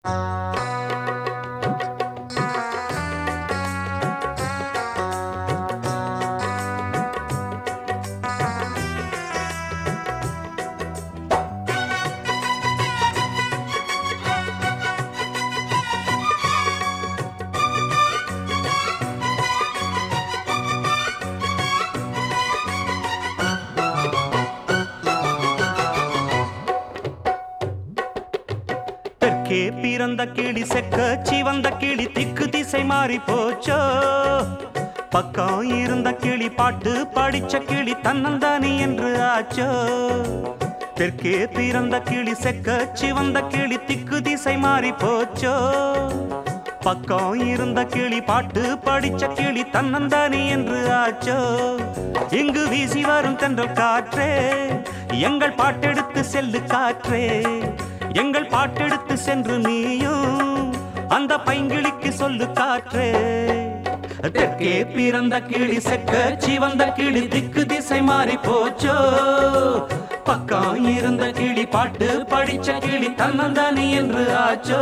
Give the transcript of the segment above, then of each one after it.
தெற்கே பிறந்த கிளி செக்க சிவந்த கிளி திக்கு திசை மாறி போச்சோ பக்கம் இருந்த கிளி பாட்டு படிச்ச கிளி தன்னந்தானி என்று ஆச்சோ தெற்கே பிறந்த கிளி செக்க சிவந்த கிளி திக்கு திசை மாறி போச்சோ பக்கம் இருந்த கிளி பாட்டு படிச்ச கிளி தன்னந்தானி என்று ஆச்சோ இங்கு வீசி வரும் தென்றல் காற்றே எங்கள் பாட்டெடுத்து செல்லு காற்றே எங்கள் பாட்டெடுத்து சென்று நீயும் அந்த பைங்கிளிக்கு சொல்லு காற்றே தெற்கே பிறந்த கிளி செக்க சிவந்த கிளி திக்கு திசை மாறி போச்சோ பக்கம் இருந்த கிளி பாட்டு படிச்ச கிளி தன்னந்தானி என்று ஆச்சோ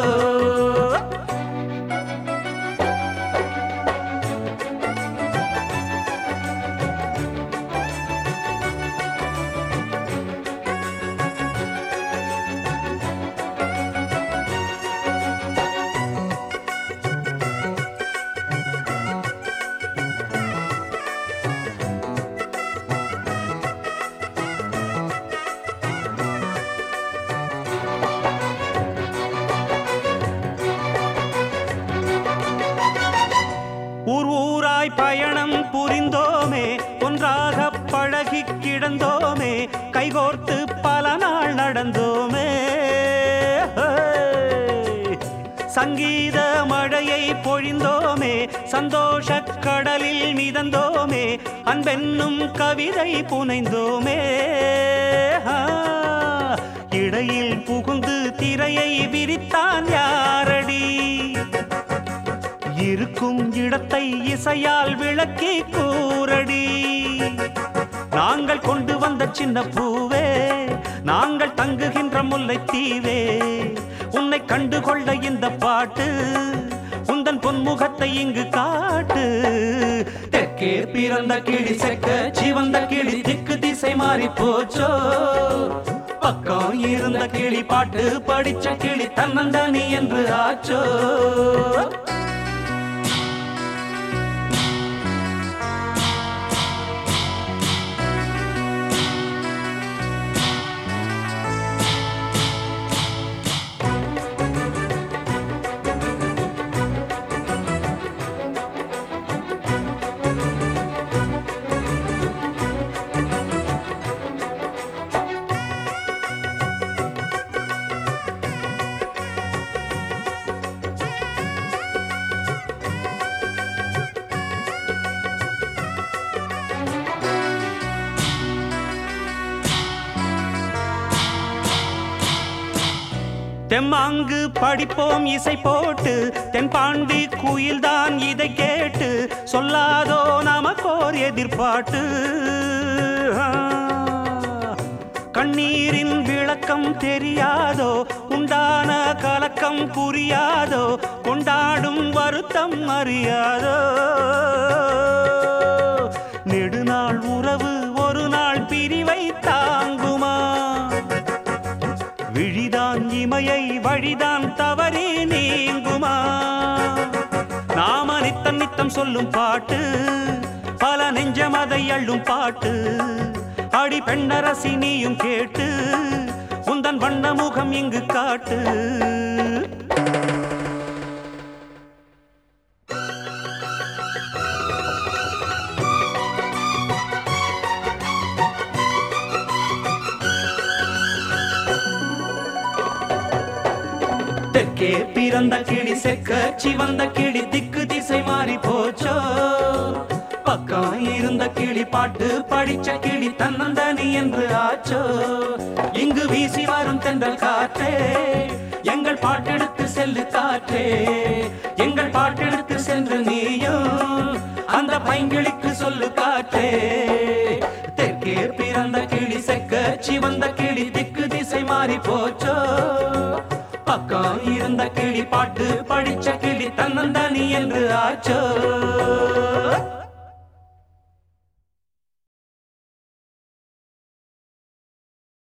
ஊர் ஊராய் பயணம் புரிந்தோமே ஒன்றாக பழகி கிடந்தோமே கைகோர்த்து பல நாள் நடந்தோமே ஹே! சங்கீத மழையை பொழிந்தோமே சந்தோஷ கடலில் மிதந்தோமே அன்பென்னும் கவிதை புனைந்தோமே ஆ! இடையில் புகுந்து திரையை விரித்தான் யாரடி இருக்கும் இடத்தை இசையால் விளக்கி கூறடி நாங்கள் கொண்டு வந்த சின்ன பூவே நாங்கள் தங்குகின்ற முல்லைத்தீவே உன்னை கண்டு கொள்ள இந்த பாட்டு உந்தன் பொன்முகத்தை இங்கு காட்டு தெற்கே பிறந்த கிளி செக்க சிவந்த கிளி திக்கு திசை மாறி போச்சோ பக்கம் இருந்த கிளி பாட்டு படிச்ச கிளி தன்னந்தானி என்று ஆச்சோ தெம்மாங்கு படிப்போம் இசை போட்டு தென்பாண்டி குயில்தான் இதை கேட்டு சொல்லாதோ நமக்கோர் எதிர்பாட்டு ஆ. கண்ணீரின் விளக்கம் தெரியாதோ உண்டான கலக்கம் புரியாதோ கொண்டாடும் வருத்தம் அறியாதோ நெடுநாள் உறவு ஒரு நாள் பிரிவை தாங்குமா விழிதான் இமையை வழிதான் தவறி நீங்குமா நாம நித்தம் நித்தம் சொல்லும் பாட்டு பல நெஞ்சம் அதை அள்ளும் பாட்டு அடி பெண்ணரசி நீயும் கேட்டு உந்தன் வண்ண முகம் இங்கு காட்டு தெற்கே பிறந்த கிளி செக்க சிவந்த கிளி திக்கு திசை மாறி போச்சோ பக்கம் இருந்த கிளி பாட்டு படிச்ச கிளி தன்னந்தனி என்று ஆச்சோ இங்கு வீசி வரும் தென்றல் காற்றே எங்கள் பாட்டெடுத்து செல்லு காற்றே எங்கள் பாட்டெடுத்து சென்று நீயும் அந்த பைங்கிளிக்கு சொல்லு காற்றே தெற்கே பிறந்த கிளி செக்க சிவந்த கிளி திக்கு திசை மாறி போச்சோ பக்கம் இருந்த கிளி பாட்டு படிச்ச கிளி தன்னந்தானி என்று ஆச்சோ